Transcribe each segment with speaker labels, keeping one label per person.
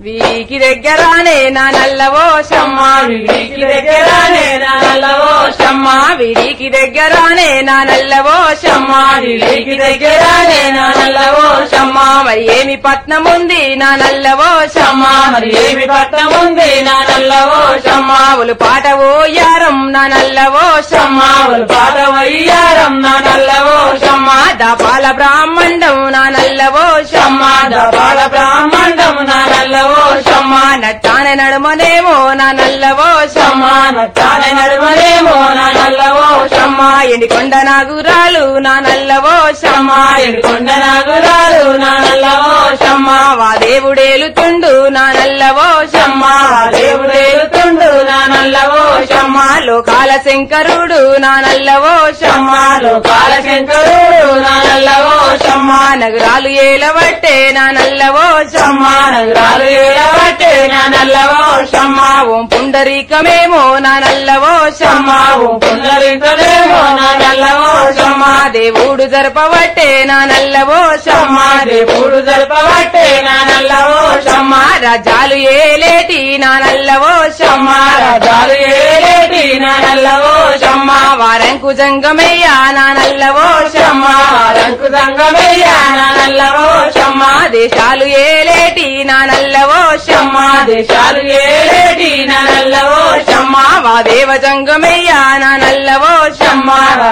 Speaker 1: వీకి దగ్గరానే నా నల్లవో షమ్మ
Speaker 2: వీడికి దగ్గరానే నా నల్లవో
Speaker 1: షమ్మ వీడికి దగ్గరానే నా నల్లవో షమ్మ
Speaker 2: వీడికి దగ్గరానే నా నల్లవో
Speaker 1: షమ్మ మరి ఏమి పట్నం ఉంది నా నల్లవో షమ్మ
Speaker 2: మరి ఏమి పట్టం ఉంది నా నల్లవో
Speaker 1: షమ్మావులు పాట ఓయారం నా నల్లవో షమ్మ
Speaker 2: మావులు పాట వయ్యారం నా నల్లవో
Speaker 1: షమ్మ దపాల బ్రాహ్మణం నా నల్లవో షమ్మ
Speaker 2: బాల బ్రాహ్మణం నా నల్లవో
Speaker 1: షమ్మ నట్టాన నడుమనేమో నా నల్లవో షమ్మ
Speaker 2: చాల నడుమలేమో నా నల్లవో
Speaker 1: షమ్మ ఎండికొండ నాగురాలు నా నల్లవో షమ్మ
Speaker 2: కొండ నాగురాలు నా నల్లవో
Speaker 1: షమ్మ వా దేవుడేలుతుండు నా నల్లవో షమ్మ
Speaker 2: దేవుడేలుతుండు నా నల్లవో
Speaker 1: షమ్మ లోకాల శంకరుడు నా నల్లవో షమ్మ
Speaker 2: లోకాల శంకరుడు నా నల్లవో
Speaker 1: షమ్మ నగరాలు ఏలవట్టే నా నల్లవో షమ్మ
Speaker 2: నగరాలు ఏడబట్టే నా నల్లవో
Speaker 1: షమ్మ ఓం పుండరీకమేమో నా నల్లవో షమ్మ
Speaker 2: ఓ పునరింతలేమో నా నల్లవో
Speaker 1: షమ్మ దేవుడు జరపవట్టే నా నల్లవో షమ్మ
Speaker 2: దేవుడు జరపబట్టే నా నల్లవో
Speaker 1: షమ్మ రాజాలు ఏలేటి నా నల్లవో షమ్మ
Speaker 2: రాజాలు ఏలేటి నా నల్లవో
Speaker 1: షమ్మ వారంకు జంగమయ్యా నా నల్లవో షమ్మ
Speaker 2: రంకు సంగమయ్యా నా నల్లవో
Speaker 1: షమ్మ దేశాలు ఏలేటి నా నల్లవో షమ్మ
Speaker 2: దేశాలు ఏలేటి నా నల్లవో
Speaker 1: షమ్మ వా దేవ జంగమయ్యా నా నల్లవో షమ్మ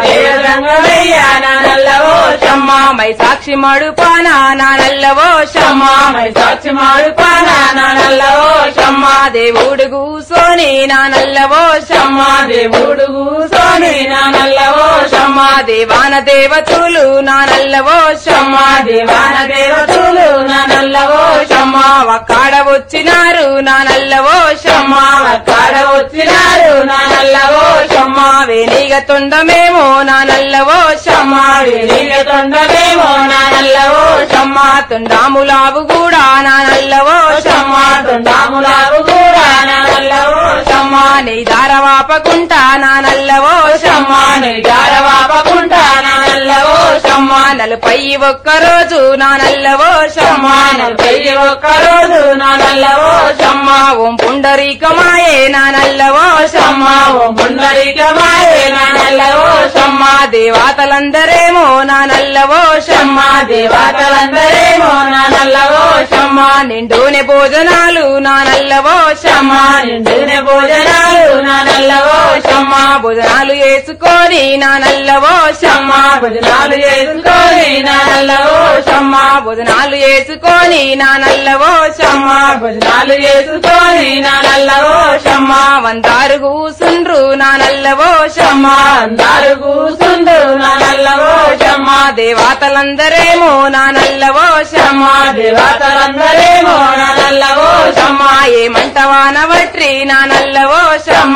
Speaker 2: రంగమయ్యా నా నల్లవో
Speaker 1: షమ్మ మై సాక్షి మడుపానా నా నల్లవో షమ్మ
Speaker 2: మై సాక్షి మాడుపానా నా నల్లవో
Speaker 1: షమ్మ దేవుడు కూసోని నా నల్లవో షమ్మ
Speaker 2: దేవుడు కూసోని నా నల్లవో
Speaker 1: షమ్మ దేవాన దేవతులు నా నల్లవో షమ్మ
Speaker 2: దేవాన దేవతలు నా నల్లవో
Speaker 1: షమ్మ వక్కాడ వచ్చినారు నా నల్లవో షమ్మ
Speaker 2: కాడ వచ్చినారు నా నల్లవో
Speaker 1: షమ్మ వేణిగ తొండమేమో నా నల్లవో షమ్మ
Speaker 2: నీగ తొండలేమో నా నల్లవో
Speaker 1: షమ్మ తొండాములావు కూడా నా నల్లవో షమ్మ
Speaker 2: తొండాములావు కూడా నా నల్లవో
Speaker 1: షమ్మ నీ దారవాపకుంటా నా నల్లవో షమ్మ
Speaker 2: జారవాపకుంటా నా నల్లవో
Speaker 1: షమ్మ నలపై ఒక్కరోజు నా నల్లవో షమ్మ
Speaker 2: నలభై ఒక్కరోజు నా నల్లవో
Speaker 1: షమ్మ ఓం పుండరీకమాయే నా నల్లవో షమ్మ
Speaker 2: ఓ ముందరికమాయే నా నల్లవో
Speaker 1: షమ్మ దేవతలందరేమో నా నల్లవో షమ్మ
Speaker 2: దేవతలందరేమో నా నల్లవో
Speaker 1: షమ్మ నిండునే భోజనాలు నా నల్లవో షమ్మ
Speaker 2: నిండునే భోజనాలు నా నల్లవో
Speaker 1: షమ్మ భోజనాలు వేసుకొని నా నల్లవో షమ్మ
Speaker 2: భోజనాలు చేసుకొని నా నల్లవో
Speaker 1: షమ్మ భోజనాలు వేసుకొని నా నల్లవో షమ్మ
Speaker 2: భోజనాలు చేసుకొని నా నల్లవో
Speaker 1: షమ్మ వందారు కూసుండ్రు నా నల్లవో షమ్మ
Speaker 2: అందరు కూసుండు నా నల్లవో
Speaker 1: షమ్మ దేవతలందరేమో నా నల్లవో షమ్మ
Speaker 2: దేవతలందరేమో నా నల్లవో
Speaker 1: షమ్మ ఏమంటవానవట్రి నా నల్లవో షమ్మ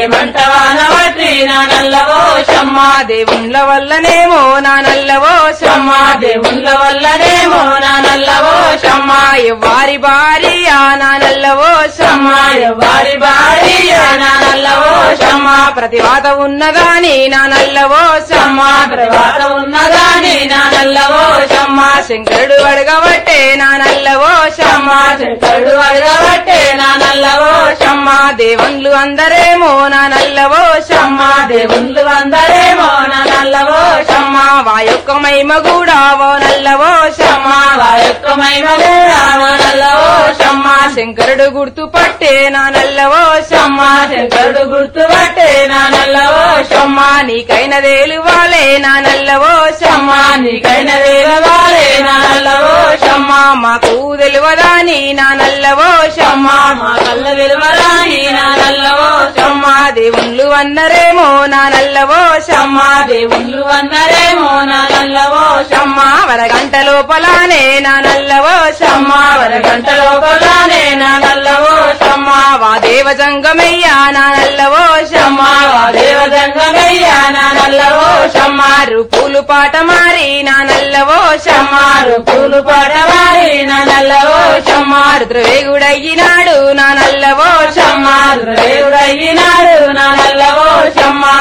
Speaker 2: ఏమంటవానవటి నా నల్లవో
Speaker 1: షమ్మ దేవుళ్ళ వల్లనేమో నా నల్లవో షమ్మ
Speaker 2: దేవుళ్ళ వల్లనేమో నా నల్లవో
Speaker 1: షమ్మ ఎవ్వారి భార్య నా నల్లవో షమ్మ
Speaker 2: వారి భారీ నా నల్లవో
Speaker 1: షమ్మ ప్రతివాత ఉన్నదాని నా నల్లవో షమ్మ
Speaker 2: తర్వాత ఉన్నదాని నా నల్లవో
Speaker 1: షమ్మ శంకరుడు అడగబట్టే నా నల్లవో షమ్మ
Speaker 2: చెడు అడగబట్టే నా నల్లవో
Speaker 1: షమ్మ దేవుళ్ళు అందరేమో నా నల్లవో షమ్మ
Speaker 2: దేవుళ్ళు అందరేమో నా నల్లవో
Speaker 1: షమ్మ వాయొక్క మహిమ కూడా ఓ నల్లవో షమ్మ
Speaker 2: వా యొక్క మహిమ కూడా నా నల్లవో
Speaker 1: షమ్మ శంకరుడు గుర్తుపట్టే నా నల్లవో షమ్మ
Speaker 2: శంకరుడు గుర్తుపట్టే నా నల్లవో
Speaker 1: షమ్మ నీకైన దేలువాలే నా నల్లవో షమ్మ
Speaker 2: నీకైన వేలవాలే నా నల్లవో
Speaker 1: షమ్మ మాకు తెలియదాని నా నల్లవో షమ్మ
Speaker 2: మా కళ్ళ విలువరాని నా నల్లవో
Speaker 1: షమ్మ దేవుళ్ళు అన్నరేమో నా నల్లవో షమ్మ
Speaker 2: దేవుళ్ళు అన్నరేమో నా నల్లవో
Speaker 1: షమ్మ వరగంట లోపలానే నా నల్లవో షమ్మ
Speaker 2: వరగంట లోపలానే నా నల్లవో
Speaker 1: షమ్మ వా దేవ జంగమయ్యా నా నల్లవో షమ్మ
Speaker 2: వా దేవదంగమయ్యా నా నల్లవో
Speaker 1: షమ్మ రూపులు పాట మారి నా నల్లవో షమ్మ
Speaker 2: పూలు పడవారి నా నల్లవో
Speaker 1: షమ్మ రుద్రవేగుడయ్యినాడు నా నల్లవో షమ్మ
Speaker 2: దేవుడయ్యినాడు నా నల్లవో
Speaker 1: షమ్మ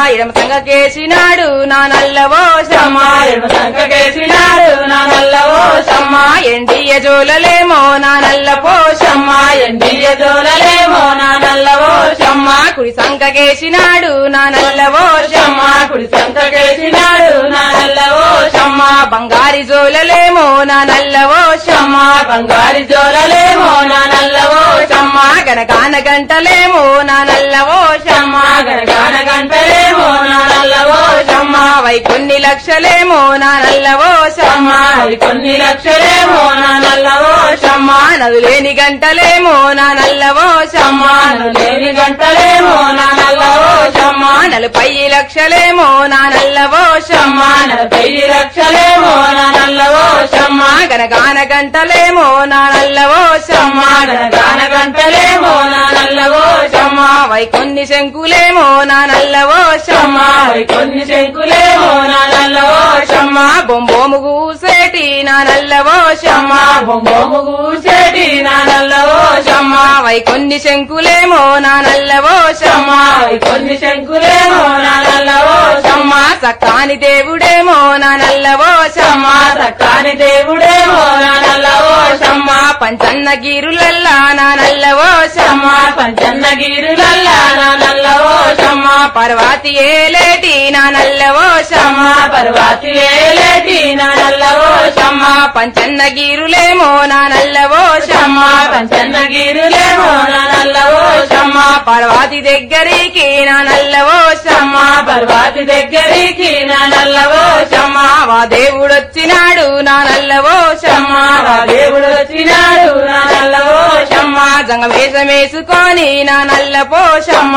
Speaker 1: ఎడమ సంగకేసినాడు నా నల్లవో షమ్మ
Speaker 2: ఎడమ సంకకేసినాడు నా నల్లవో
Speaker 1: షమ్మ ఎండియ జోలలేమో నా నల్ల పోషమ్మ
Speaker 2: ఎండియ జోలలేమో నా నల్లవో
Speaker 1: షమ్మ కుడి సంకకేసినాడు నా నల్లవో షమ్మ
Speaker 2: కుడి సంకకేసినాడు నా నల్లవో
Speaker 1: షమ్మ బంగారి జోలలేమో నా నల్లవో షమ్మ
Speaker 2: బంగారి జోలలేమో నా నల్లవో
Speaker 1: షమ్మ గనగాన గంటలేమో నా నల్లవో షమ్మ
Speaker 2: గనగాన గంటలేమో నా నల్లవో
Speaker 1: షమ్మ వై కొన్ని లక్షలేమో నా నల్లవో షమ్మ
Speaker 2: అవి కొన్ని లక్షలేమో నా నల్లవో
Speaker 1: షమ్మ నదులేని గంటలేమో నా నల్లవో షమ్మ
Speaker 2: లేని గంటలేమో నా నల్లవో
Speaker 1: షమ్మ నలభై లక్షలేమో నా నల్లవో షమ్మ
Speaker 2: నలభై లక్షలేమో నా నల్లవో
Speaker 1: షమ్మ గనగాన గంటలేమో నా నల్లవో షమ్మ
Speaker 2: గనగాన గంటలేమో నా నల్లవో
Speaker 1: షమ్మ వై కొన్ని శంకులేమో నా నల్లవో షమ్మ
Speaker 2: అవి కొన్ని శంకులేమో నా నల్లవో
Speaker 1: షమ్మ బొంబోము గూసేటి నా నల్లవో షమ్మ
Speaker 2: బొమ్మము కూసేటి నా నల్లవో
Speaker 1: షమ్మ వై కొన్ని శంకులేమో నా నల్లవో షమ్మ
Speaker 2: అవి కొన్ని శంకులేమో నా నల్లవో
Speaker 1: షమ్మ సక్కాని దేవుడేమో నా నల్లవో షమ్మ
Speaker 2: సక్కాని దేవుడేమో నా నల్లవో
Speaker 1: షమ్మ పంచన్న గిరులల్లా నా నల్లవో షమ్మ
Speaker 2: పంచన్నగిరులల్లా నా నల్లవో
Speaker 1: షమ్మ పర్వాతి ఏలేటి నా నల్లవో షమ్మ
Speaker 2: పర్వాతి ఏలేటి నా నల్లవో
Speaker 1: షమ్మ పంచన్న గిరులేమో నా నల్లవో షమ్మ
Speaker 2: పంచన్నగిరులేమో నా నల్లవో
Speaker 1: షమ్మ పర్వాతి దగ్గరికి నా నల్లవో షమ్మ
Speaker 2: పర్వాతి దగ్గరికి నా నల్లవో
Speaker 1: షమ్మ వా దేవుడొచ్చినాడు నా నల్లవో షమ్మ
Speaker 2: ఆ దేవుడు వచ్చినాడు నా నల్లవో
Speaker 1: షమ్మ జంగమేషమేసుకొని నా నల్ల పోషమ్మ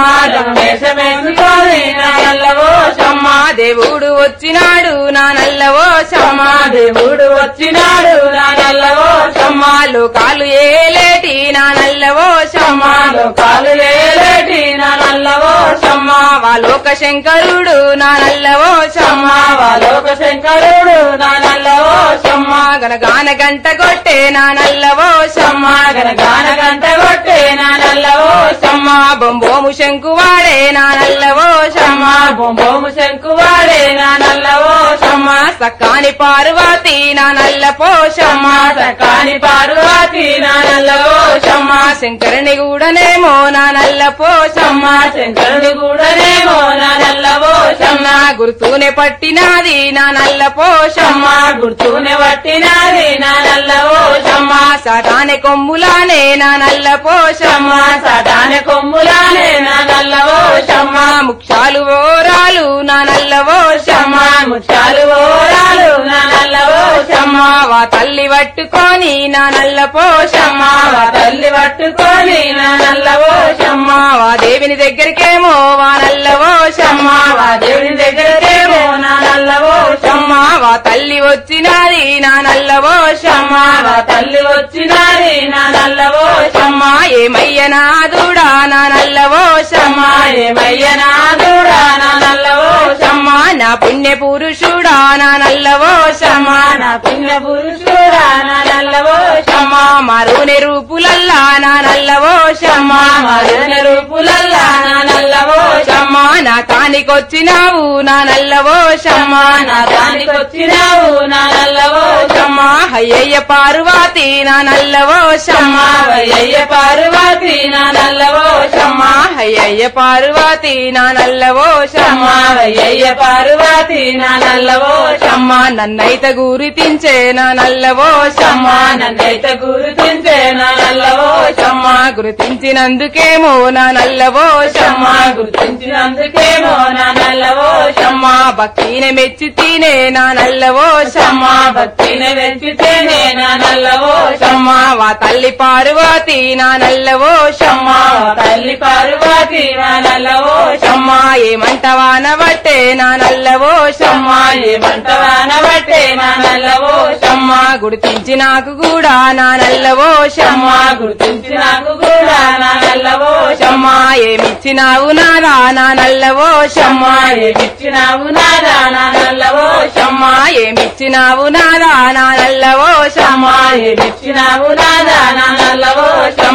Speaker 2: వేషమేసుకొని నా నల్లవో
Speaker 1: షమ్మ దేవుడు వచ్చినాడు నా నల్లవో షమ్మ
Speaker 2: దేవుడు వచ్చినాడు నా నల్లవో
Speaker 1: షమ్మ లోకాలు ఏలేటి నా నల్లవో షమ్మ
Speaker 2: కాలు వేలేటి నా నల్లవో
Speaker 1: షమ్మ వా లోక శంకరుడు నా నల్లవో షమ్మ
Speaker 2: లోక శంకరుడు నా నల్లవో
Speaker 1: షమ్మ గనగాన గంట కొట్టే నా నల్లవో షమ్మ
Speaker 2: గనగాన గంట కొట్టే నా నల్లవో
Speaker 1: షమ్మ బొంబోము శంకువాడే నా నల్లవో షమ్మ
Speaker 2: బొంబోము శంకువాడే నా నల్లవో
Speaker 1: షమ్మ సక్కాని పార్వతి నా నల్ల పోషమ్మ
Speaker 2: సకాని పార్వతి నా నల్లవో
Speaker 1: షమ్మ శంకరుని కూడానేమో నా నల్ల పోషమ్మ
Speaker 2: శంకరుడు కూడానేమో నా నల్లవో
Speaker 1: షమ్మ గుర్తునే పట్టినాది నా నల్ల పోషమ్మ
Speaker 2: గుర్తునే పట్టినాది నా నల్లవో
Speaker 1: షమ్మ సాటానే కొమ్ములానే నా నల్ల పోషమ్మ
Speaker 2: సటాన కొమ్ములానే నా నల్లవో
Speaker 1: షమ్మ ముక్షాలు ఓరాలు నా నల్ల పోషమ్మ
Speaker 2: ముచ్చాలు ఓరాలు నా నల్లవో
Speaker 1: షమ్మ వా తల్లి పట్టుకొని నా నల్ల పోషమ్మ
Speaker 2: వా తల్లి పట్టుకొని నా నల్లవో
Speaker 1: షమ్మ వా దేవిని దగ్గరికేమో వా నల్ల పోషమ్మ
Speaker 2: వా దేవుని దగ్గరకేమో నా నల్లవో
Speaker 1: షమ్మ వా తల్లి వచ్చినది నా నల్ల పోషమ్మ
Speaker 2: వా తల్లి వచ్చినాది నా నల్లవో
Speaker 1: షమ్మ ఏమయ్య నాదుడా నా నల్ల పోషమ్మ
Speaker 2: ఏమయ్య నాదుడా నా నల్లవో
Speaker 1: షమ్మ నా పుణ్య పురుషుడా నా నల్ల పోషమ్మ
Speaker 2: నా పుణ్య పురుషుడా నా నల్లవో
Speaker 1: షమ్మ మరుని రూపులల్లా నా నల్ల పోషమ్మ
Speaker 2: మరుని రూపులల్లా నా నల్లవో
Speaker 1: షమ్మ నా తానికొచ్చినావు నా నల్ల పోషమ్మ
Speaker 2: నా దానికొచ్చినావు నా నల్లవో
Speaker 1: షమ్మ అయ్యయ్య పార్వతి నా నల్ల పోషమ్మ
Speaker 2: వయ్య పార్వతి నా నల్లవో
Speaker 1: షమ్మ అయ్యయ్య పార్వతి నా నల్ల పోషమ్మ
Speaker 2: వయ్య పార్వతి నా నల్లవో
Speaker 1: షమ్మ నన్నైత గురితించే నా నల్ల పోషమ్మ
Speaker 2: నన్నైతే గుర్తించే నా నల్లవో
Speaker 1: షమ్మ గుర్తించినందుకేమో నా నల్ల పోషమ్మ
Speaker 2: గుర్తించినందుకేమో నా నల్లవో
Speaker 1: షమ్మ భక్తిని మెచ్చి తినే నా నల్ల పోషమ్మ
Speaker 2: భక్తిని వెంచితేనే నా నల్లవో
Speaker 1: షమ్మ వా తల్లి పార్వతి నా నల్ల పోషమ్మ
Speaker 2: తల్లి పార్వతి నా నల్లవో
Speaker 1: షమ్మ ఏమంటవా నవట్టే నా నల్ల పోషమ్మ
Speaker 2: ఏమంటవాన బట్టే నా నల్లవో
Speaker 1: షమ్మ గుర్తించి నాకు కూడా నా నల్ల పోషమ్మ
Speaker 2: గుర్తించి నాకు కూడా నా నల్లవో
Speaker 1: షమ్మ ఏమిచ్చినావు నారా నా నల్ల పోషమ్మ
Speaker 2: ఏమిచ్చినావు నాదా నా నల్లవో
Speaker 1: షమ్మ ఏమిచ్చినావు నారా నా నల్ల పోషమ్మ
Speaker 2: ఏమిచ్చినావు నాదా నా నల్లవో
Speaker 1: షమ్మ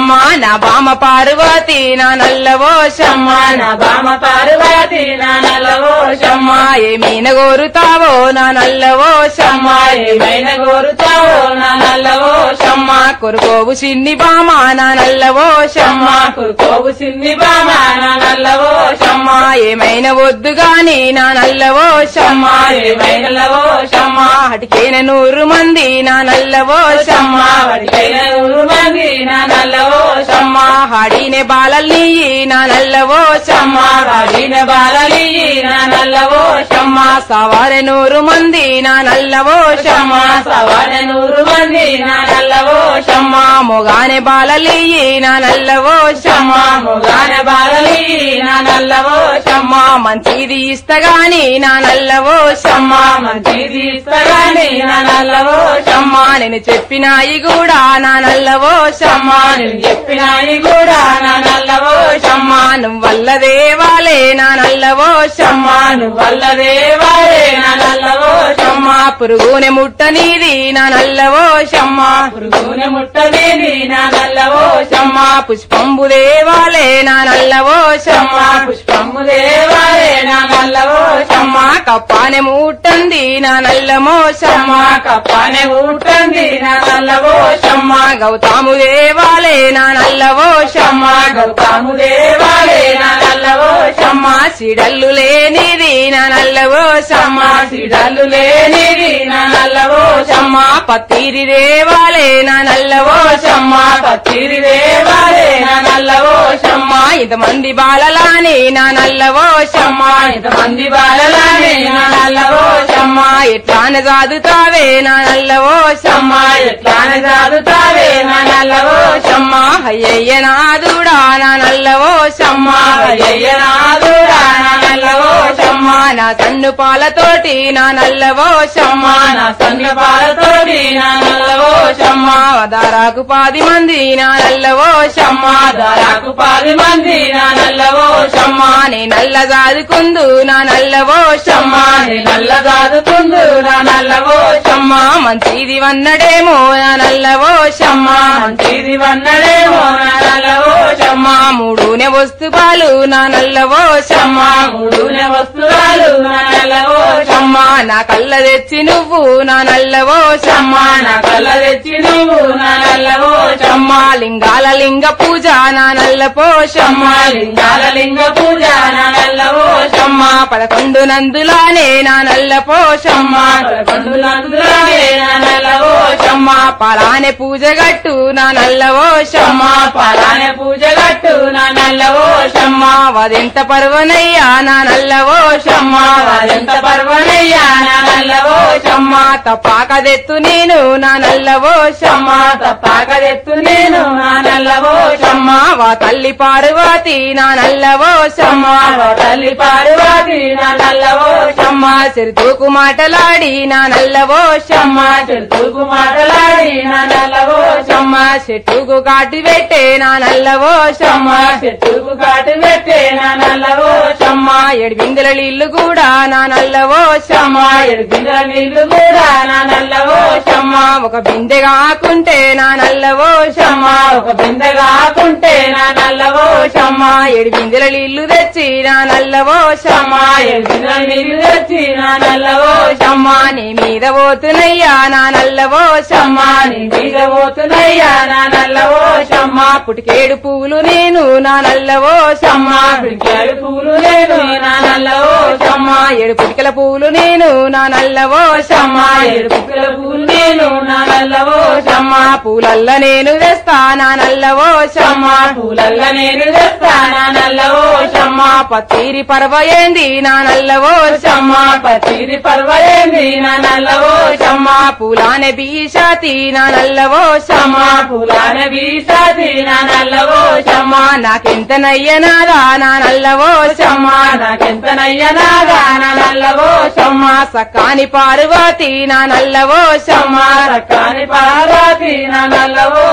Speaker 1: షమ్మ నా బామ పార్వతి నా నల్లవో షమ్మ
Speaker 2: నా బామ పార్వతి నా నల్లవో
Speaker 1: షమ్మ ఏమీన కోరుతావో నా నల్లవో షమ్మ
Speaker 2: ఏమైనా కోరుతావో నా నల్లవో
Speaker 1: షమ్మ కొరుకోవు చిన్ని బామ నా నల్లవో షమ్మ
Speaker 2: కోగు సిన్ని బామ నా నల్లవో
Speaker 1: షమ్మ ఏమైనా వద్దు గాని నా నల్లవో షమ్మ
Speaker 2: ఏమైనా లవో
Speaker 1: షమ్మ అటుకేన నూరు మంది నా నల్లవో షమ్మ
Speaker 2: వాడికైనా నూరు మంది నా నల్లవో
Speaker 1: షమ్మ హాడినే బాలల్ని నా నల్లవో షమ్మ
Speaker 2: వాడిన బాలలి నా నల్లవో
Speaker 1: షమ్మ సవారె నూరు మంది నా నల్లవో షమ్మ
Speaker 2: సవాడ నూరు మంది నా నల్లవో
Speaker 1: షమ్మ మొగానే బాలలి నా నల్లవో షమ్మ
Speaker 2: మొగాన బాలలి నా నల్లవో
Speaker 1: షమ్మ మంచిది ఇస్తగాని నా నల్లవో షమ్మ
Speaker 2: మంచిది ఇస్తగాని నా నల్లవో
Speaker 1: షమ్మ నేను చెప్పినాయి కూడా నా నల్లవో షమ్మ
Speaker 2: నేను చెప్పినాయి కూడా నా నల్లవో
Speaker 1: షమ్మ నువ్వల్ల దేవాలే నా నల్లవో షమ్మ
Speaker 2: వల్ల దేవాలే నా నల్లవో
Speaker 1: షమ్మ పురుగునే ముట్టనీది నా నల్లవో షమ్మ
Speaker 2: పురుగున ముట్టలేని నా నల్లవో
Speaker 1: షమ్మ పుష్పంబు దేవాలే నా నల్లవో షమ్మ
Speaker 2: పుష్పము దేవాలే నా నల్లవో
Speaker 1: షమ్మ కప్పానే ముట్టంది నా నల్లమో షమ్మ
Speaker 2: కప్పానే ఊటంది నా నల్లవో
Speaker 1: షమ్మ గౌతాము దేవాలే నా నల్లవో షమ్మ
Speaker 2: గౌతము దేవాలే నా నల్లవో
Speaker 1: షమ్మ సిడల్లు లేనిది నా నల్లవో షమ్మ
Speaker 2: సిడలు లేనిది నా నల్లవో
Speaker 1: షమ్మ పత్తిరి దేవాలే నా నల్లవో షమ్మ
Speaker 2: పచ్చిరి దేవాలే నా నల్లవో
Speaker 1: షమ్మ ఇంతమంది బాలలాని నా నల్లవో షమ్మ
Speaker 2: ఇంతమంది బాలలానే నా నల్లవో
Speaker 1: షమ్మ ఎట్లాన సాదుతావే నా నల్లవో షమ్మ
Speaker 2: ఎట్లానే చదువుతావే నా నల్లవో
Speaker 1: షమ్మ అయ్యయ్య నాదుడా నా నల్లవో షమ్మ
Speaker 2: అయ్యయ్య నాదుడా నా నల్లవో
Speaker 1: షమ్మ నా సన్ను పాలతోటి నా నల్లవో షమ్మ
Speaker 2: నా సంగ పాలతోటి నా నల్లవో
Speaker 1: షమ్మ దారాకు పాది మంది నా నల్లవో షమ్మ
Speaker 2: దారాకు పది మంది నా నల్లవో
Speaker 1: షమ్మ నే నల్ల సాదుకుందు నా నల్లవో షమ్మ
Speaker 2: నీ నల్ల దాదుకుందు నా నల్లవో
Speaker 1: షమ్మ మంచిది వన్నడేమో నా నల్లవో షమ్మ
Speaker 2: మంచిది వన్నడేమో నా నల్లవో
Speaker 1: షమ్మ మూడునే వస్తు పాలు నా నల్లవో షమ్మ
Speaker 2: మూడునే వస్తువులు నా నల్లవో
Speaker 1: షమ్మ నా కళ్ళ తెచ్చి నువ్వు నా నల్లవో షమ్మ
Speaker 2: నా కళ్ళ తెచ్చి నువ్వు నా నల్లవో
Speaker 1: షమ్మ లింగాల లింగ పూజ నా నల్లపో షమ్మ
Speaker 2: లింగాల లింగ పూజ నా నల్లవో
Speaker 1: షమ్మ పదకొండు నందులానే నా నల్లపో షమ్మ
Speaker 2: పదకొండు నందులాగే నా నల్లవో
Speaker 1: షమ్మ పలానే పూజ గట్టు నా నల్లవో షమ్మ
Speaker 2: పలానే పూజ గట్టు నా నల్లవో
Speaker 1: షమ్మ వదెంత పర్వనయ్యా నా నల్లవో షమ్మ
Speaker 2: ఎంత పర్వనయ్యా నా నల్లవో
Speaker 1: షమ్మ తపాకదెత్తు నేను నా నల్లవో షమ్మ
Speaker 2: తప్పాకదెత్తు నేను నా నల్లవో
Speaker 1: షమ్మ వా తల్లి పార్వతి నా నల్లవో షమ్మ
Speaker 2: తల్లి పార్వతి నా నల్లవో
Speaker 1: షమ్మ సిరితూకు మాటలాడి నా నల్లవో షమ్మ
Speaker 2: చెరుకు మాటలాడి నా నల్లవో
Speaker 1: షమ్మ చెట్టుకు కాటి పెట్టే నా నల్లవో షమ్మ
Speaker 2: చెట్టుకు కాటు పెట్టే నా నల్లవో
Speaker 1: షమ్మ ఎడిబిందెల నీళ్లు కూడా నా నల్లవో షమ్మ
Speaker 2: ఎడిగిన నీళ్లు కూడా నా నల్లవో
Speaker 1: షమ్మ ఒక బిందె కాకుంటే నా నల్లవో షమ్మ
Speaker 2: ఒక బిందె కాకుంటే నా నల్లవో
Speaker 1: షమ్మ ఎడిబిందెల నీళ్లు తెచ్చి నా నల్లవో షమ్మ
Speaker 2: ఎడిగిన నీళ్లు తెచ్చి నా నల్లవో
Speaker 1: షమ్మ నీ మీద పోతున్నయ్యా నా నల్లవో షమ్మ
Speaker 2: నీ మీద పోతున్నాయ్యా నా నల్లవో
Speaker 1: షమ్మ పుటికేడు పువ్వులు నేను నా నల్లవో షమ్మ
Speaker 2: పిడికాడు పూలు నేను నా నల్లవో
Speaker 1: షమ్మ ఏడు పుటికల పువ్వులు నేను నా నల్లవో షమ్మ
Speaker 2: ఏడు పుక్కల పూలు నేను నా నల్లవో
Speaker 1: షమ్మ పూలల్ల నేను తెస్తా నా నల్లవో షమ్మ
Speaker 2: పూలల్ల నేను తెస్తా నా నల్లవో
Speaker 1: షమ్మ పత్తిరి పర్వయేంది నా నల్లవో షమ్మ
Speaker 2: పచ్చిది పర్వలేంది నా నల్లవో
Speaker 1: షమ్మ పూలానే బీషాతి నా నల్లవో షమ్మ
Speaker 2: పూలాన వీసాది నా నల్లవో
Speaker 1: షమ్మ నాకెంత నయ్యనాదా నా నల్లవో షమ్మ
Speaker 2: నాకెంత నయ్యనాగా నా నల్లవో
Speaker 1: షమ్మ సకాని పార్వతి నా నల్లవో షమ్మ
Speaker 2: రకాని పార్వతి నా నల్లవో
Speaker 1: షమ్మ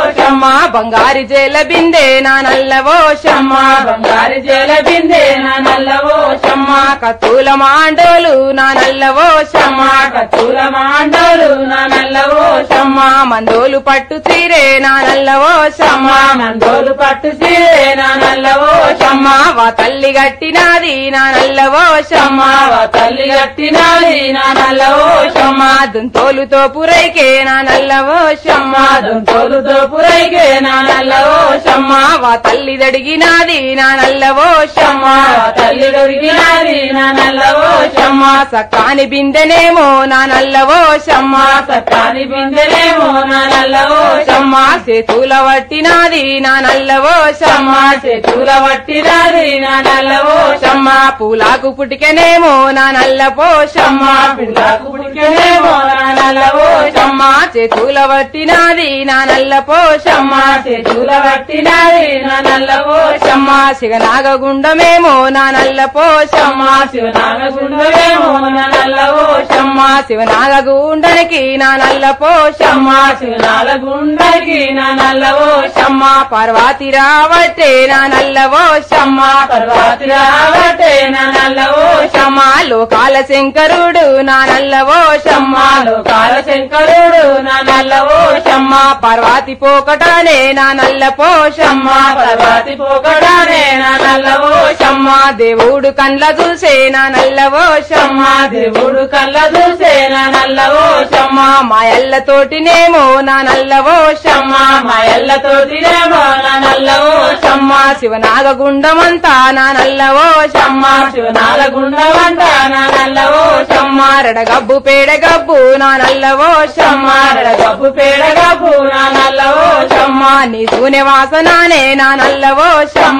Speaker 1: బంగారి జేల బిందే నా నల్లవో షమ్మ
Speaker 2: బంగారు జల బిందే నా నల్లవో
Speaker 1: షమ్మ కత్తుల మాండోలు నా నల్లవో షమ్మ
Speaker 2: కత్తుల మాండలు నా నల్లవో
Speaker 1: షమ్మ మందోలు పట్టు తీరే నా నల్లవో షమ్మ
Speaker 2: మందోలు పట్టు సీరే నా నల్లవో
Speaker 1: షమ్మ వా తల్లి గట్టినాది నా నల్లవో షమ్మ
Speaker 2: వా తల్లి కట్టినాది నా నల్లవో
Speaker 1: షమ్మ దుంతోలుతో పురైకే నా నల్లవో షమ్మ
Speaker 2: దుంతోలు దోపురైకే నా నల్లవో
Speaker 1: షమ్మ వా తల్లి దడిగినాది నా నల్లవో షమ్మ
Speaker 2: వా తల్లి దొరికినాది నా నల్లవో
Speaker 1: షమ్మ సక్కాని బిందెనేమో నా నల్లవో షమ్మ
Speaker 2: సత్తాని బిందెలేమో నా నల్లవో
Speaker 1: షమ్మ చేతుల వట్టినాది నా నల్లవో షమ్మ
Speaker 2: చేతుల పట్టినాది నా నల్లవో
Speaker 1: షమ్మ పూలాకు పుటికెనేమో నా నల్ల పోషమ్మ
Speaker 2: పిల్లకు పుట్టినేమో నా నల్లవో
Speaker 1: షమ్మ చేతుల వట్టినాది నా నల్ల పోషమ్మ
Speaker 2: చేతుల పట్టినాది నా నల్లవో
Speaker 1: షమ్మ సిగనాగ గుండమేమో నా నల్ల పోషమ్మ
Speaker 2: శివనాగగుండవేమో నా నల్లవో
Speaker 1: షమ్మ శివనాగ గుండనికి నా నల్ల పోషమ్మ
Speaker 2: శివనాగగుండకి నా నల్లవో
Speaker 1: షమ్మ పార్వతి రావట్టే నా నల్లవో షమ్మ
Speaker 2: పర్వతి రావటే నా నల్లవో
Speaker 1: షమ్మ లోకాల శంకరుడు నా నల్లవో షమ్మ
Speaker 2: లోకాల శంకరుడు నా నల్లవో
Speaker 1: షమ్మ పార్వతి పోకటానే నా నల్ల పోషమ్మ
Speaker 2: పర్వతి పోకడానే నా నల్లవో
Speaker 1: షమ్మ దేవుడు కండ్ల చూసే నా నల్లవో షమ్మ
Speaker 2: దేవుడు కళ్ళ చూసే నా నల్లవో
Speaker 1: షమ్మ మాయల్లతోటినేమో నా నల్లవో షమ్మ
Speaker 2: మా ఎల్లతోటినేమో నా నల్లవో
Speaker 1: షమ్మ శివనాగ గుండమంతా నా నల్లవో షమ్మ
Speaker 2: శివనాగగుండవంట నా నల్లవో
Speaker 1: షమ్మ రడగబ్బు పేడగబ్బు నా నల్లవో షమ్మ
Speaker 2: గబ్బు పేడగబ్బు నా నల్లవో
Speaker 1: షమ్మ నీ సూనె వాసనానే నా నల్లవో షమ్మ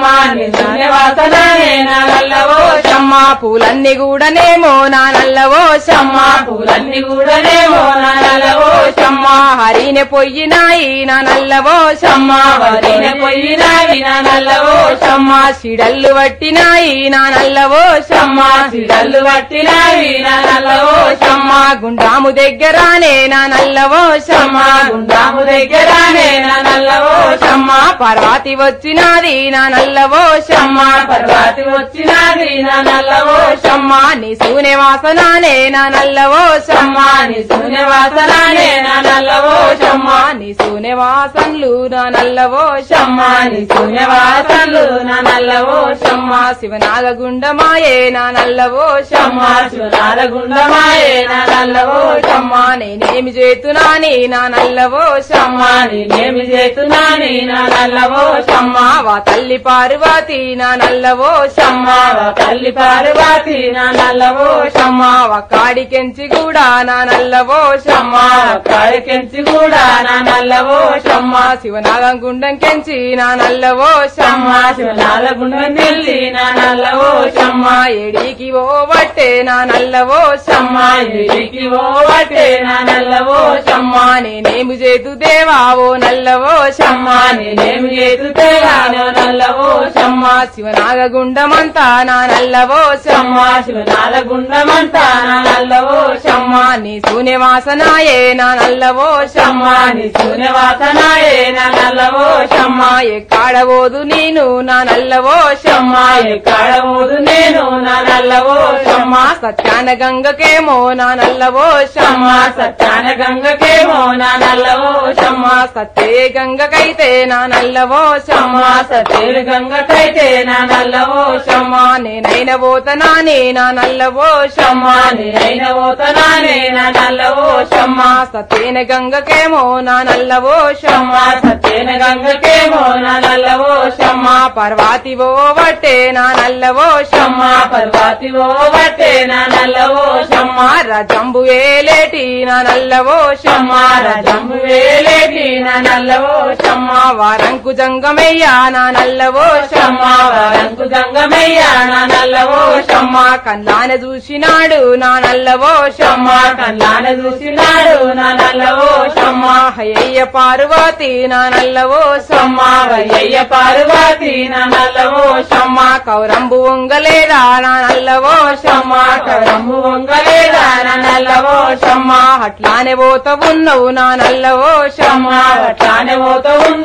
Speaker 2: వాసనానే నా నల్లవో
Speaker 1: షమ్మ పూలన్నీ కూడానేమో నా నల్లవో షమ్మ
Speaker 2: పూలన్నీ కూడానేమో నా నల్లవో
Speaker 1: షమ్మ హరినె పొయ్యినాయి నా నల్లవో షమ్మ
Speaker 2: వదిన పోయినావి నా నల్లవో
Speaker 1: షమ్మ సిడల్లు పట్టినాయి నా నల్లవో షమ్మ
Speaker 2: సిడల్లు పట్టినావి నా నల్లవో
Speaker 1: షమ్మ గుండాము దగ్గరానే నా నల్లవో షమ్మ
Speaker 2: గుండాము దగ్గరానే నా నల్లవో
Speaker 1: షమ్మ పర్వతి వచ్చినాది నా నల్లవో షమ్మ
Speaker 2: పర్వతి వచ్చినాది నా నల్లవో
Speaker 1: షమ్మ నీ సూనె వాసనానే నా నల్లవో షమ్మ
Speaker 2: నీ శూన్య వాసనానే నా నల్లవో
Speaker 1: షమ్మ నీ సూనె వాసన్లు నా నల్లవో షమ్మ
Speaker 2: నీ శూన్య వాసనలు నా నల్లవో
Speaker 1: షమ్మ శివనాగ గుండమాయే నా నల్లవో షమ్మ
Speaker 2: శివనాల గుండమాయే నా నల్లవో
Speaker 1: షమ్మ నేనేమి చేతునాని నా నల్లవో షమ్మ
Speaker 2: నేనేమి చేస్తున్నాని నా నల్లవో
Speaker 1: షమ్మ వా తల్లి పార్వతి నా నల్లవో షమ్మ
Speaker 2: వా తల్లి పార్వతి నా నల్లవో
Speaker 1: షమ్మ వా కాడికెంచి కూడా నా నల్లవో షమ్మ
Speaker 2: కాడికెంచి కూడా నా నల్లవో
Speaker 1: షమ్మ శివనాగం గుండం కెంచి నా నల్లవో షమ్మ
Speaker 2: శివనాల గుండం నెల్లి నా నల్లవో
Speaker 1: షమ్మ ఎడికి ఓ బట్టే నా నల్లవో షమ్మ
Speaker 2: ఎడికి ఓ వటే నా నల్లవో
Speaker 1: షమ్మ నేనేమి చేతు దేవా ఓ నల్లవో షమ్మ
Speaker 2: నేనేమి చేతుతే నా నల్లవో
Speaker 1: షమ్మ శివనాగ గుండమంతా నా నల్లవో షమ్మ
Speaker 2: శివనాల గుండమంతా నా నల్లవో
Speaker 1: షమ్మ నీ సూనె వాసనాయే నా నల్లవో షమ్మ
Speaker 2: నీ శూన్య వాసనాయే నా నల్లవో
Speaker 1: షమ్మ ఎక్కడ పోదు నేను నా నల్లవో షమ్మ
Speaker 2: ఎక్కడ పోదు నేను నా నల్లవో
Speaker 1: షమ్మ సత్యాన గంగకేమో నా నల్లవో షమ్మ
Speaker 2: సత్యాన గంగకేమో నా నల్లవో
Speaker 1: షమ్మ సత్యే గంగకైతే నా నల్లవో షమ్మ
Speaker 2: సతేరు గంగకైతే నా నల్లవో
Speaker 1: షమ్మ నేనైన పోతనానే నా నల్లవో షమ్మ
Speaker 2: నేనైన పోతనానే నా నల్లవో
Speaker 1: షమ్మ సత్యేన గంగకేమో నా నల్లవో షమ్మ
Speaker 2: సత్యేన గంగకేమో నా నల్లవో
Speaker 1: షమ్మ పర్వాతి ఓ వట్టే నా నల్లవో షమ్మ
Speaker 2: పర్వతి ఓ బట్టే నా నల్లవో
Speaker 1: షమ్మ రజంబు ఏలేటి నా నల్లవో షమ్మ
Speaker 2: రజంబు వేలేటి నా నల్లవో
Speaker 1: షమ్మ వారంకు జంగమయ్యా నా నల్లవో షమ్మ
Speaker 2: వరంకు గంగమయ్య నా నల్లవో
Speaker 1: షమ్మ కన్నాన చూసినాడు నా నల్లవో షమ్మ
Speaker 2: కళ్ళాన చూసినాడు నా నల్లవో
Speaker 1: షమ్మ హయ్య పార్వతి నా నల్లవో షమ్మ
Speaker 2: వయ్యయ్య పార్వతి నా నల్లవో
Speaker 1: షమ్మ కౌరంబు వంగలేదా నా నల్లవో షమ్మ
Speaker 2: కరమ్ము వంగలేదా నా నల్లవో
Speaker 1: షమ్మ అట్లానే పోత ఉన్నవు నా నల్లవో షమ్మ
Speaker 2: అట్లానే పోతూ ఉందో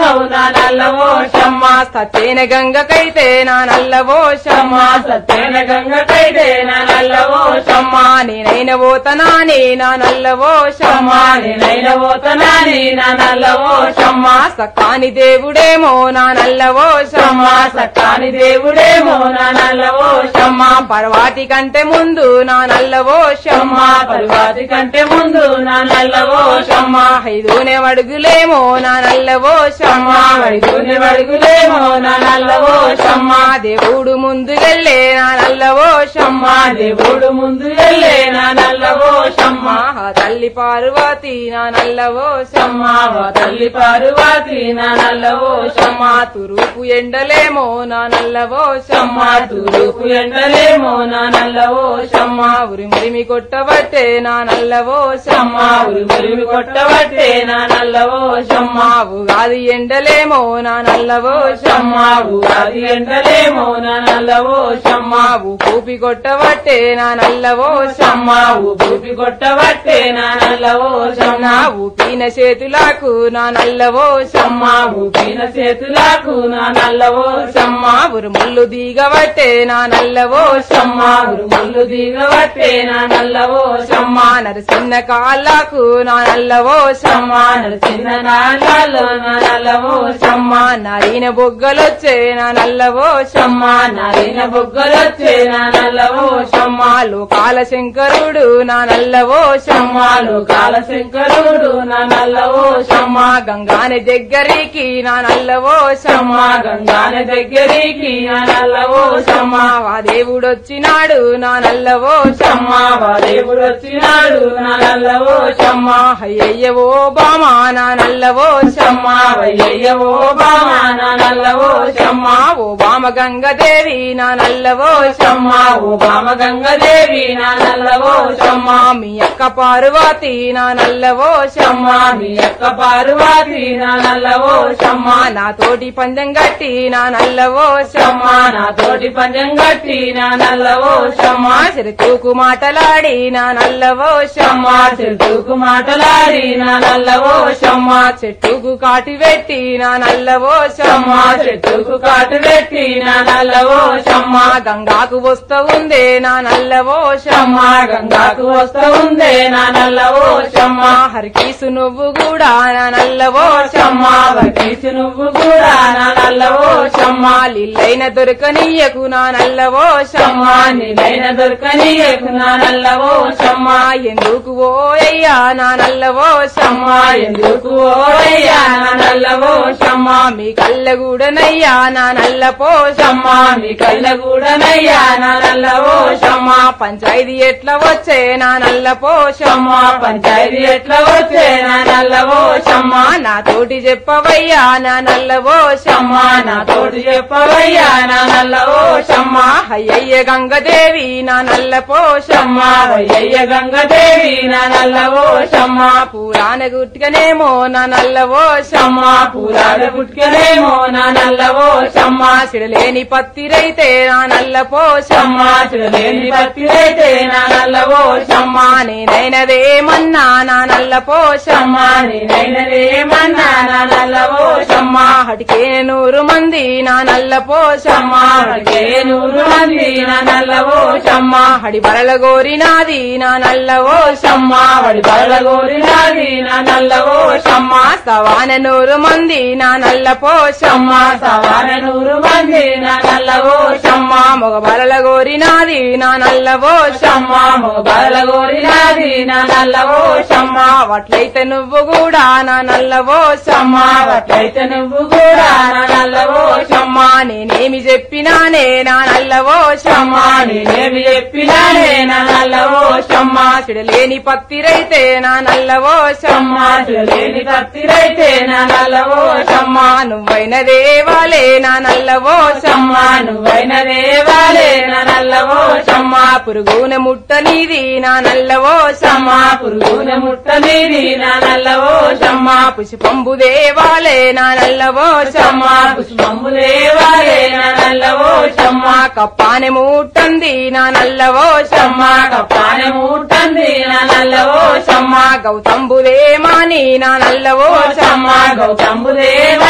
Speaker 2: చేసినావు నా నల్లవో
Speaker 1: షమ్మ సత్యన గంగకైతే నా నల్లవో షమ్మ
Speaker 2: షమ్మ సత్యన గంగకైతే నా నల్లవో
Speaker 1: షమ్మ నేనైన పోతనాని నా నల్లవో షమ్మ
Speaker 2: షమ్మ నేనైన పోతనాని నా నల్లవో
Speaker 1: షమ్మ సకాని దేవుడేమో నా నల్లవో షమ్మ
Speaker 2: షమ్మ సకాని దేవుడేమో నా నల్లవో
Speaker 1: షమ్మ పర్వాటి కంటే ముందు నా నల్లవో షమ్మ
Speaker 2: షమ్మ పరివాతి కంటే ముందు నా నల్లవో
Speaker 1: షమ్మ ఐదూనే అడుగులేమో నా నల్లవో షమ్మ
Speaker 2: షమ్మ వైద్యుని వడుగులేమో నా నల్లవో
Speaker 1: షమ్మ దేవుడు ముందుకెళ్ళే నా నల్లవో షమ్మ
Speaker 2: షమ్మ దేవుడు ముందు వెళ్ళే నా నల్లవో
Speaker 1: షమ్మ
Speaker 2: షమ్మ
Speaker 1: ఆ తల్లి పార్వతి నా నల్లవో షమ్మ
Speaker 2: షమ్మ వా తల్లి పార్వతి నా నల్లవో
Speaker 1: షమ్మ
Speaker 2: షమ్మ
Speaker 1: తురుపు ఎండలేమో నా నల్లవో
Speaker 2: షమ్మ
Speaker 1: షమ్మ
Speaker 2: తూరుపు ఎండలేమో నా నల్లవో
Speaker 1: షమ్మ
Speaker 2: షమ్మ
Speaker 1: ఉరిమురిమి కొట్టబట్టే నా నల్లవో
Speaker 2: షమ్మ
Speaker 1: షమ్మ
Speaker 2: ఉరి ఉరిమి కొట్టబట్టే నా నల్లవో
Speaker 1: షమ్మ
Speaker 2: షమ్మ
Speaker 1: ఉగాది ఎండలేమో నా నల్లవో
Speaker 2: షమ్మ
Speaker 1: షమ్మ
Speaker 2: ఉగాది ఎండలేమో నా నల్లవో
Speaker 1: షమ్మ
Speaker 2: షమ్మ
Speaker 1: కూపి కొట్టబట్టే నా నల్లవో
Speaker 2: షమ్మ
Speaker 1: షమ్మ
Speaker 2: ఊపి కొట్టబట్టే నా నల్లవో
Speaker 1: షమ్మ
Speaker 2: షమ్మ
Speaker 1: ఊపిన చేతులకు నా నల్లవో
Speaker 2: షమ్మ
Speaker 1: షమ్మ
Speaker 2: ఊపిన చేతులకు నా నల్లవో
Speaker 1: షమ్మ
Speaker 2: షమ్మ
Speaker 1: ఉరుముళ్ళు దిగబట్టే నా నల్లవో
Speaker 2: షమ్మ
Speaker 1: షమ్మ
Speaker 2: ఉరుముళ్ళు దిగబట్టే నా నల్లవో
Speaker 1: షమ్మ
Speaker 2: షమ్మ
Speaker 1: నరసిన్న కాళ్ళకు నా నల్లవో
Speaker 2: షమ్మ
Speaker 1: షమ్మ
Speaker 2: నరసిన నాళ్ళలో నా నల్లవో
Speaker 1: షమ్మ
Speaker 2: షమ్మ
Speaker 1: నరిన బొగ్గలొచ్చే నా నల్లవో
Speaker 2: షమ్మ
Speaker 1: షమ్మ
Speaker 2: నరిన బొగ్గలొచ్చే నా నల్లవో
Speaker 1: షమ్మ
Speaker 2: షమ్మ
Speaker 1: లోకాల శంకరుడు నా నల్లవో
Speaker 2: షమ్మ
Speaker 1: షమ్మ
Speaker 2: లోకాల శంకరుడు నా నల్లవో
Speaker 1: షమ్మ
Speaker 2: షమ్మ
Speaker 1: గంగాని దగ్గరికి నా నల్లవో
Speaker 2: షమ్మ
Speaker 1: షమ్మ
Speaker 2: గంగాన దగ్గరికి నా నల్లవో
Speaker 1: షమ్మ
Speaker 2: షమ్మ
Speaker 1: వా దేవుడొచ్చినాడు నా నల్లవో
Speaker 2: షమ్మ
Speaker 1: షమ్మ
Speaker 2: వా దేవుడు వచ్చినాడు నా నల్లవో షమ్మ
Speaker 1: అయ్యయ్యవో బామా నా నల్లవో
Speaker 2: షమ్మ
Speaker 1: షమ్మ
Speaker 2: వయ్యయ్యవో బామ నా నల్లవో
Speaker 1: షమ్మ
Speaker 2: షమ్మ
Speaker 1: ఓ బామ గంగదేవి నా నల్లవో
Speaker 2: షమ్మ
Speaker 1: షమ్మ
Speaker 2: ఓ బామ గంగదేవి నా నల్లవో
Speaker 1: షమ్మ
Speaker 2: షమ్మ
Speaker 1: మీ అక్క పార్వతి నా నల్లవో
Speaker 2: షమ్మ
Speaker 1: షమ్మ
Speaker 2: మీ యొక్క పార్వతి నా నల్లవో షమ్మ
Speaker 1: షమ్మ నా తోటి పందెం గట్టి నా నల్లవో
Speaker 2: షమ్మ
Speaker 1: షమ్మ
Speaker 2: నా తోటి పంజం గట్టి నా నల్లవో షమ్మ
Speaker 1: షమ్మ సిరితూకు మాటలాడి నా నల్లవో
Speaker 2: షమ్మ
Speaker 1: షమ్మ
Speaker 2: చెట్టుకు మాటలాడి నా నల్లవో షమ్మ
Speaker 1: షమ్మ చెట్టుకు కాటి పెట్టి నా నల్లవో
Speaker 2: షమ్మ
Speaker 1: షమ్మ
Speaker 2: చెట్టుకు కాటు పెట్టి నా నల్లవో షమ్మ
Speaker 1: షమ్మ గంగాకు వస్తా ఉందే నా నల్లవో
Speaker 2: షమ్మ
Speaker 1: షమ్మ
Speaker 2: గంగాకు వస్తా ఉందే నా నల్లవో షమ్మ
Speaker 1: హరికీసు నువ్వు కూడా నా నల్లవో
Speaker 2: షమ్మ
Speaker 1: షమ్మ
Speaker 2: వకీసు నువ్వు కూడా నా నల్లవో షమ్మ
Speaker 1: షమ్మ లిల్లైన దొరకనీయకు నా నల్లవో
Speaker 2: షమ్మ
Speaker 1: షమ్మ
Speaker 2: నీలైన దొరకనీయకు నా నల్లవో షమ్మ
Speaker 1: షమ్మ ఎందుకు ఓయ్యా నా నల్లవో
Speaker 2: షమ్మ
Speaker 1: షమ్మ
Speaker 2: ఎందుకు ఓయ్యా నా నల్లవో షమ్మ
Speaker 1: షమ్మ మీ కళ్ళగూడనయ్యా నా నల్లపో
Speaker 2: షమ్మ మీ కళ్ళగూడనయ్యా నా నల్లవో షమ్మ
Speaker 1: షమ్మ పంచాయతీ ఎట్లా వచ్చే నా నల్లపో
Speaker 2: షమ్మ
Speaker 1: షమ్మ
Speaker 2: పంచాయతీ ఎట్లా వచ్చే నా నల్లవో షమ్మ
Speaker 1: షమ్మ నా తోటి చెప్పవయ్యా నా నల్లవో
Speaker 2: షమ్మ
Speaker 1: షమ్మ
Speaker 2: నా తోటి చెప్పవయ్యా నా నల్లవో షమ్మ
Speaker 1: షమ్మ అయ్యయ్య గంగదేవి నా నల్లపో
Speaker 2: షమ్మ
Speaker 1: షమ్మ
Speaker 2: వయ్యయ్య గంగదేవి నా నల్లవో షమ్మ
Speaker 1: షమ్మ పురాణ గుట్కనేమో నా నల్లవో
Speaker 2: షమ్మ
Speaker 1: షమ్మ
Speaker 2: పూలాడ పుట్టుకనేమో నా నల్లవో షమ్మ
Speaker 1: షమ్మ సిడలేని పత్తిరైతే నా నల్లపో
Speaker 2: షమ్మ
Speaker 1: షమ్మ
Speaker 2: చిరలేని పత్తిరైతే నా నల్లవో షమ్మ
Speaker 1: షమ్మ నేనైనదేమన్నా నా నల్లపో
Speaker 2: షమ్మ
Speaker 1: షమ్మ
Speaker 2: నేనైనదేమన్నా నా నల్లవో షమ్మ
Speaker 1: షమ్మ హటికే నూరు మంది నా నల్లపో
Speaker 2: షమ్మ
Speaker 1: షమ్మ
Speaker 2: హడికే నూరు మంది నా నల్లవో షమ్మ
Speaker 1: షమ్మ హడి బరల గోరినాది నా నల్లవో
Speaker 2: షమ్మ వడి బరల గోరినాది నా నల్లవో షమ్మ
Speaker 1: షమ్మ సవాన నూరు మంది నా నల్లపో
Speaker 2: షమ్మ
Speaker 1: షమ్మ
Speaker 2: సవాన నూరు మంది నా నల్లవో షమ్మ
Speaker 1: షమ్మ మొగ బరల గోరినాది నా నల్లవో
Speaker 2: షమ్మ
Speaker 1: షమ్మ
Speaker 2: మొగ బరల గోరినాది నా నల్లవో షమ్మ
Speaker 1: షమ్మ వట్లయితే నువ్వు కూడా నా నల్లవో
Speaker 2: షమ్మ
Speaker 1: షమ్మ
Speaker 2: అట్లయితే నువ్వు కూడా నా నల్లవో షమ్మ
Speaker 1: షమ్మ నేనేమి చెప్పినానే నా నల్లవో
Speaker 2: షమ్మ
Speaker 1: షమ్మ
Speaker 2: నేనేమి చెప్పినానే నా నల్లవో షమ్మ
Speaker 1: షమ్మ సిడలేని పత్తిరైతే నా నల్లవో
Speaker 2: షమ్మ
Speaker 1: షమ్మ
Speaker 2: లేని కత్తిరైతే నా నల్లవో షమ్మ
Speaker 1: షమ్మ నువ్వైన దేవాలే నా నల్లవో
Speaker 2: షమ్మ
Speaker 1: షమ్మ
Speaker 2: నువ్వైన దేవాలే నా నల్లవో షమ్మ
Speaker 1: షమ్మ పురుగున ముట్టనిది నా నల్లవో
Speaker 2: షమ్మ
Speaker 1: షమ్మ
Speaker 2: పురుగున ముట్టనిది నా నల్లవో షమ్మ
Speaker 1: షమ్మ పుష్పంబు దేవాలే నా నల్లవో
Speaker 2: షమ్మ
Speaker 1: షమ్మ
Speaker 2: పుష్పంబు దేవాలే నా నల్లవో షమ్మ
Speaker 1: షమ్మ కప్పానే ముట్టంది నా నల్లవో
Speaker 2: షమ్మ
Speaker 1: షమ్మ
Speaker 2: కప్పాన ముట్టంది నా నల్లవో షమ్మ
Speaker 1: షమ్మ గౌతంబు దేమాని నా నల్లవో
Speaker 2: షమ్మ
Speaker 1: షమ్మ
Speaker 2: గౌతంబు దేవాలే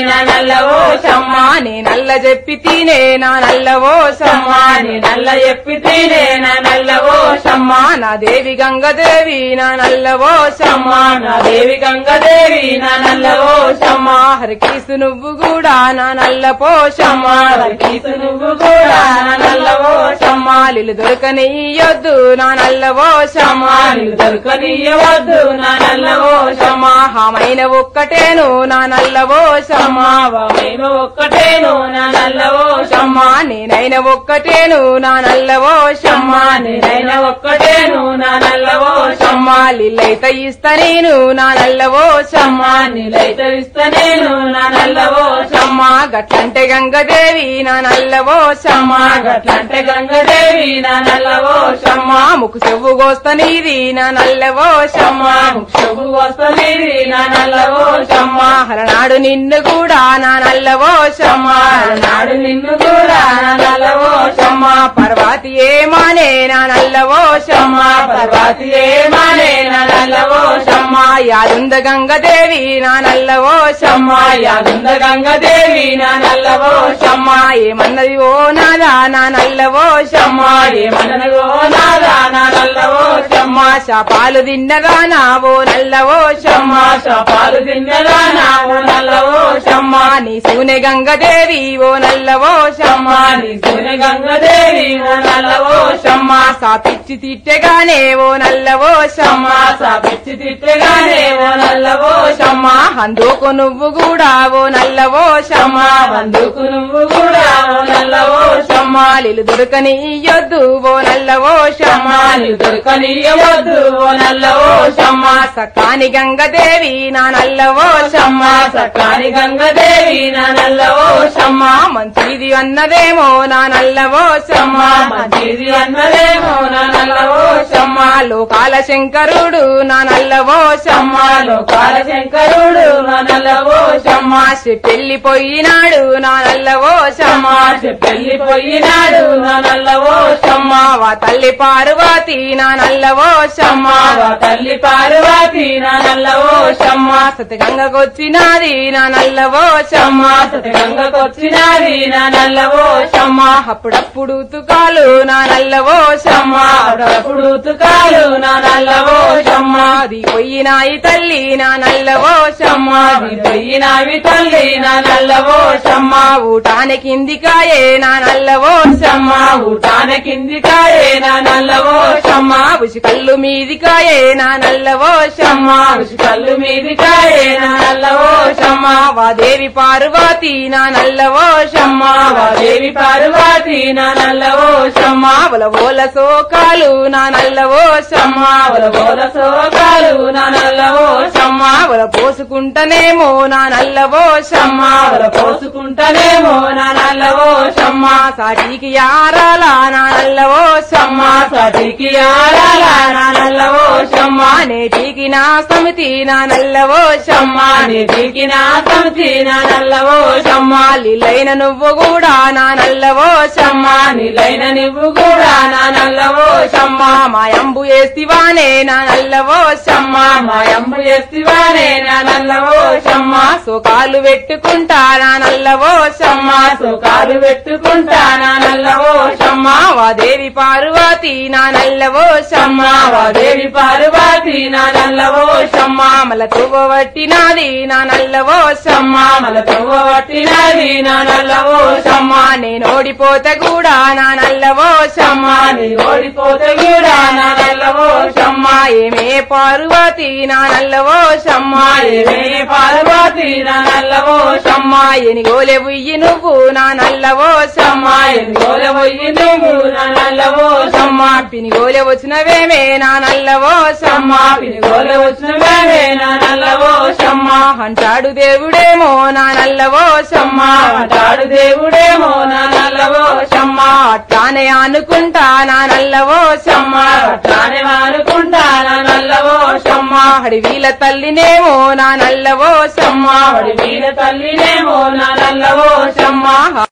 Speaker 2: నా నల్లవో షమ్మ
Speaker 1: నే నల్ల చెప్పి తినే నా నల్లవో
Speaker 2: షమ్మ నీ నల్ల చెప్పి తీనే నా నల్లవో షమ్మ
Speaker 1: నా దేవి గంగదేవి నా నల్లవో
Speaker 2: షమ్మ నా దేవి గంగదేవి నా నల్లవో షమ్మ
Speaker 1: హరికీసు నువ్వు కూడా నా నల్ల పోషమ్మ
Speaker 2: షమ్మ వరకీసు నువ్వు కూడా నా నల్లవో షమ్మ
Speaker 1: లిలు దొరకనియొద్దు నా నల్లవో
Speaker 2: షమ్మ నీకు దొరకనియవద్దు నా నల్లవో షమ్మ
Speaker 1: హామైన ఒక్కటేను నా నల్లవో
Speaker 2: షమ్మ నేను ఒక్కటేను నా నల్లవో షమ్మ
Speaker 1: నేనైన ఒక్కటేను నా నల్లవో
Speaker 2: షమ్మ నేనైన ఒక్కటేను నా నల్లవో షమ్మ
Speaker 1: లిల్లైత ఇస్తా నేను నా నల్లవో
Speaker 2: షమ్మ నీలైత ఇస్తనేను నా నల్లవో షమ్మ
Speaker 1: గట్లంటే గంగదేవి నా నల్లవో
Speaker 2: షమ్మ గట్లంటే గంగదేవి నా నల్లవో షమ్మ
Speaker 1: ముక్కు చెవు గోస్త నీది నా నల్లవో
Speaker 2: షమ్మ శుభు వస్తలేది నా నల్లవో షమ్మ
Speaker 1: హరనాడు నిన్ను కూడా నా నల్లవో
Speaker 2: షమ్మ నాడు నిన్ను కూడా నా నల్లవో షమ్మ
Speaker 1: పర్వాతి ఏమానే నా నల్లవో
Speaker 2: షమ్మ పర్వతి ఏమానే నా నల్లవో షమ్మ
Speaker 1: యాదుంద గంగదేవి నా నల్లవో
Speaker 2: షమ్మ యాదుంద గంగదేవి నా నల్లవో షమ్మ
Speaker 1: ఏమన్నది ఓ నాదా నా నల్లవో
Speaker 2: షమ్మ ఏమన్నదో నాదా నా నల్లవో షమ్మ
Speaker 1: శాపాలు తిన్నగానా ఓ నల్లవో
Speaker 2: షమ్మ శాపాలు తిన్నదా నా ఓ నల్లవో షమ్మ
Speaker 1: నీ సూనె గంగదేవి ఓ నల్లవో
Speaker 2: షమ్మ నీ సూర్య గంగదేవి ఓ నల్లవో షమ్మ
Speaker 1: సాపిచ్చి తిట్టెగానే ఓ నల్లవో
Speaker 2: షమ్మ సాపిచ్చి తిట్టగానే ఓ నల్లవో షమ్మ
Speaker 1: అందుకు నువ్వు కూడా ఓ నల్లవో
Speaker 2: షమ్మ వందుకు నువ్వు కూడా ఓ నల్లవో షమ్మ
Speaker 1: లిలు దొరకనియొద్దు ఓ నల్లవో
Speaker 2: షమ్మ నీ దొరకనియవద్దు ఓ నల్లవో షమ్మ
Speaker 1: సకాని గంగదేవి నా నల్లవో
Speaker 2: షమ్మ సకాని గంగదేవి నా నల్లవో షమ్మ
Speaker 1: మంచిది అన్నదేమో నా నల్లవో
Speaker 2: షమ్మ మంచిది అన్నదేమో నా నల్లవో షమ్మ
Speaker 1: లోకాల శంకరుడు నా నల్లవో
Speaker 2: షమ్మ లోకాల శంకరుడు నా నల్లవో షమ్మ
Speaker 1: పెళ్లిపోయినాడు నా నల్లవో
Speaker 2: షమ్మ పెళ్లిపోయినాడు నా నల్లవో షమ్మ
Speaker 1: వా తల్లి పార్వతి నా నల్లవో
Speaker 2: షమ్మ వా తల్లి పార్వతి నా నల్లవో షమ్మ
Speaker 1: సతగంగకొచ్చినాది నా నల్లవో
Speaker 2: షమ్మ సతగంగకొచ్చినాది నా నల్లవో షమ్మ
Speaker 1: అప్పుడప్పుడు తుకాలు నా నల్లవో
Speaker 2: షమ్మ అప్పుడప్పుడు తుకాలు నా నల్లవో షమ్మ
Speaker 1: అది పోయినాయి తల్లి నా నల్లవో
Speaker 2: షమ్మ పోయినావి తల్లి నా నల్లవో షమ్మ
Speaker 1: ఊటాని కిందికాయే నా నల్లవో
Speaker 2: షమ్మ ఊటాన కింది కాయే నా నల్లవో షమ్మ
Speaker 1: ఉసి కళ్ళు మీదికాయే నా నల్లవో
Speaker 2: షమ్మ కళ్ళు మీది కాయే నా నల్లవో షమ్మ
Speaker 1: వాదేవి పార్వతి నా నల్లవో
Speaker 2: షమ్మ దేవి పార్వతి నా నల్లవో షమ్మ
Speaker 1: ఓల సోకాలు నా నల్లవో
Speaker 2: షమ్మ బోల సోకాలు నా నల్లవో షమ్మ
Speaker 1: ఒల పోసుకుంటనేమో నా నల్లవో
Speaker 2: షమ్మ పోసుకుంటానేమో నా నల్లవో షమ్మ
Speaker 1: సాటికి యారాల నా నల్లవో
Speaker 2: షమ్మ సటికి ఆడాల నా నల్లవో షమ్మ
Speaker 1: నేటికి నా సమితి నా నల్లవో
Speaker 2: షమ్మ నీటికి నా సమితి నా నల్లవో షమ్మ
Speaker 1: లీలైన నువ్వు కూడా నా నల్లవో
Speaker 2: షమ్మ నీలైన నువ్వు కూడా నా నల్లవో షమ్మ
Speaker 1: మాయంబు వేస్తివానే నా నల్లవో
Speaker 2: షమ్మ మాయమ్మ చేస్తివానే నా నల్లవో షమ్మ
Speaker 1: సోకాలు పెట్టుకుంటా నా నల్లవో
Speaker 2: షమ్మ సుఖాలు పెట్టుకుంటా నా నల్లవో షమ్మ
Speaker 1: వాదేవి పార్వతి నా నల్లవో
Speaker 2: షమ్మ వాదేవి పార్వతి నా నల్లవో షమ్మ
Speaker 1: మల తువ్వబట్టినాది నా నల్లవో
Speaker 2: షమ్మ మల పట్టినది నా నల్లవో షమ్మ
Speaker 1: నేను ఓడిపోతే కూడా నా నల్లవో
Speaker 2: షమ్మ నీ ఓడిపోతే కూడా నా నల్లవో షమ్మ
Speaker 1: ఏమే పార్వతి నా నల్లవో షమ్మ
Speaker 2: ఏమే పార్వతి నా నల్లవో షమ్మ
Speaker 1: ఎనిగోలే బుయ్యి నువ్వు నా నల్లవో
Speaker 2: షమ్మ ఎన్నిగోల పోయి నువ్వు నా నల్లవో షమ్మ
Speaker 1: పినిగోలే వచ్చినవేమే నా నల్లవో
Speaker 2: షమ్మ పినిగోల వచ్చిన మేమే నా నల్లవో షమ్మ
Speaker 1: అంటాడు దేవుడేమో నా నల్లవో
Speaker 2: షమ్మ అంటాడు దేవుడేమో నా నల్లవో షమ్మ
Speaker 1: అట్లానే అనుకుంటా నా నల్లవో
Speaker 2: షమ్మ అట్లానే అనుకుంటా నా నల్లవో షమ్మ
Speaker 1: అడవిల తల్లినేమో నా నల్లవో
Speaker 2: షమ్మ వాడి వీర తల్లినేమో నా నల్లవో షమ్మ